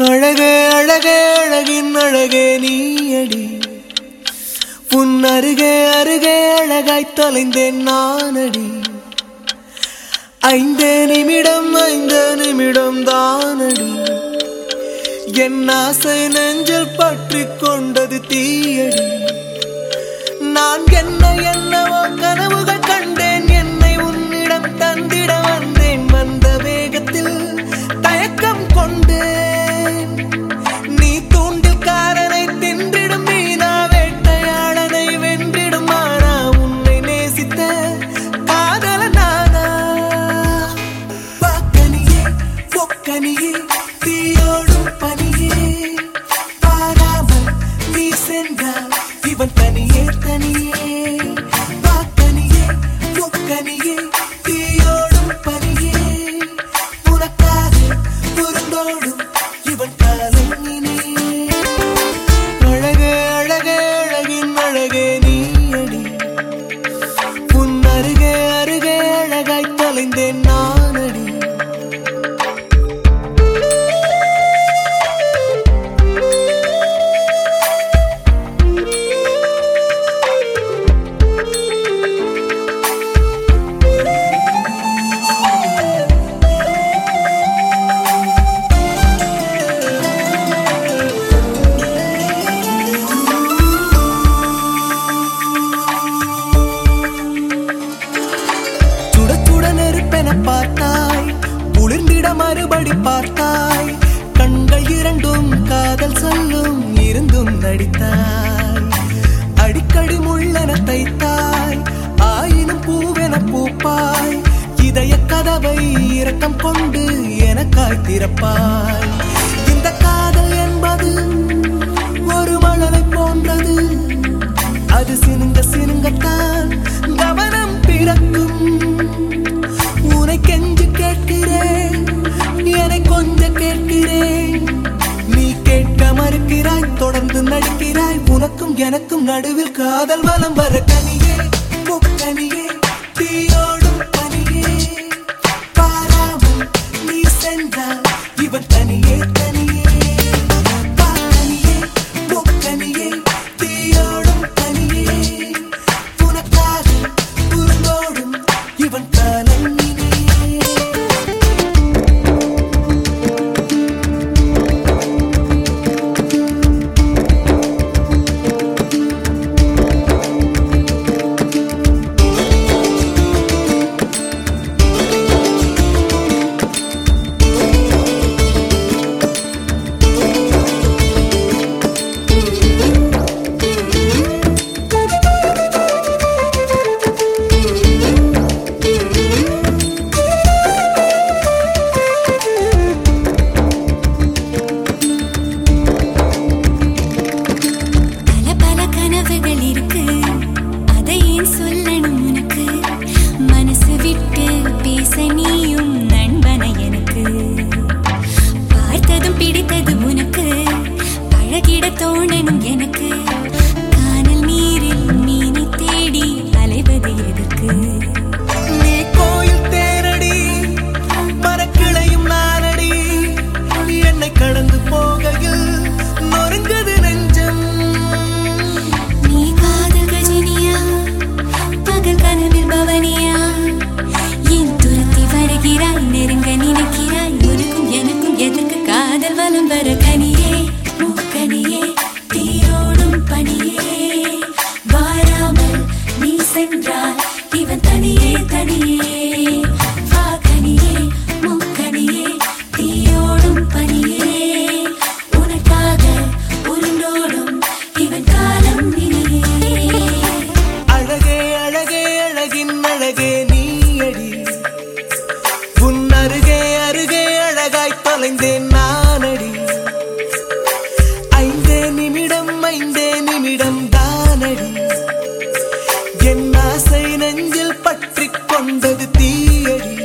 அழகே அழகே அழகின் அழகே நீயடி உன் அருகே அருகே அழகாய் தொலைந்தேன் நானடி ஐந்தே நிமிடம் ஐந்து நிமிடம் தானடி என் ஆசை நெஞ்சில் பற்றி கொண்டது தீயடி நான் என்ன என்னவோ கனவுகள் கண்டேன் என்னை உன்னிடம் தந்திட வந்தேன் வந்த வேகத்தில் தயக்கம் கொண்டேன் நீ தூண்டில் காரனை தின்றிடும் மீனா வேட்டையாளனை வென்றிடும் ஆனா உன்னை நேசித்த காதல நானா பாக்கனியே பொக்கனியே தீயோடும் பனியே பாராமல் நீ சென்றால் இவன் தனியே தனியே பாக்கனியே பொக்கனியே தீயோடும் பனியே உனக்காக புறந்தோடும் இவன் காலம் இனியே அழகே அழகே அழகின் அழகே நீயடி உன் அருகே அருகே அழகாய் தொலைந்தேன் நானடி சுட சுட நெருப்பென பார்த்தாய் குளிர்ந்திட மறுபடி பார்த்தாய் கண்கள் இரண்டும் காதல் சொல்லும் இருந்தும் நடித்தாய் அடிக்கடி முள்ளென தைத்தாய் ஆயினும் பூவென பூப்பாய் இதய கதவை இரக்கம் கொண்டு எனக்காய் திறப்பாய் இந்த காதல் என்பது ஒரு மழலை போன்றது அது சினுங்க சினுங்கத்தான் கவனம் பிறக்கும் உனை கெஞ்சு கேட்கிறேன் என்னை கொஞ்சம் கேட்கிறேன் நீ கேட்க மறுக்கிறாய் தொடர்ந்து நடிக்கிறாய் உனக்கும் எனக்கும் நடுவில் காதல் வலம் வர கனியே முக்கனியே தீயோடும் பனியே பாராமல் நீ சென்றால் இவன் தனியே தனியே பாக்கனியே முக்கனியே தீயோடும் பனியே உனக்காக உருந்தோடும் இவன் காலம் இனியே பல பல கனவுகள் இருக்கு அதை ஏன் சொல்லணும் உனக்கு மனசு விட்டு பேச நீயும் நண்பன எனக்கு பார்த்ததும் பிடித்தது உனக்கு பழகிட தோணணும் எனக்கு கானல் நீரில் மீனை தேடி அலைவது எதற்கு நீ கோயில் தேரடி மரக்கிளையும் நானடி என்னை கடந்து போகையில் நொறுங்குது நெஞ்சம் நீ காதல் கஜினியா பகல் கனவில் பவனியா என் துரத்தி வருகிறாய் நெருங்க நினைக்கிறாய் உனக்கும் எனக்கும் எதற்கு காதல் வலம் வர கனியே மூக்கனியே தீரோடும் பனியே வாராமல் நீ சென்றால் இவன் தனியே தனியே வா கனியே மூக்கனியே தீயோடும் பனியே உனக்காக உருண்டோடும் இவன் காலம் இனியே அழகே அழகே அழகின் அழகே நீயடி உன் அருகே அருகே அழகாய் தொலைந்தேன் நானடி ஐந்தே நிமிடம் ஐந்தே நிமிடம் தானடி என் ஆசை நெஞ்சில் பற்றி கொண்டது தீயடி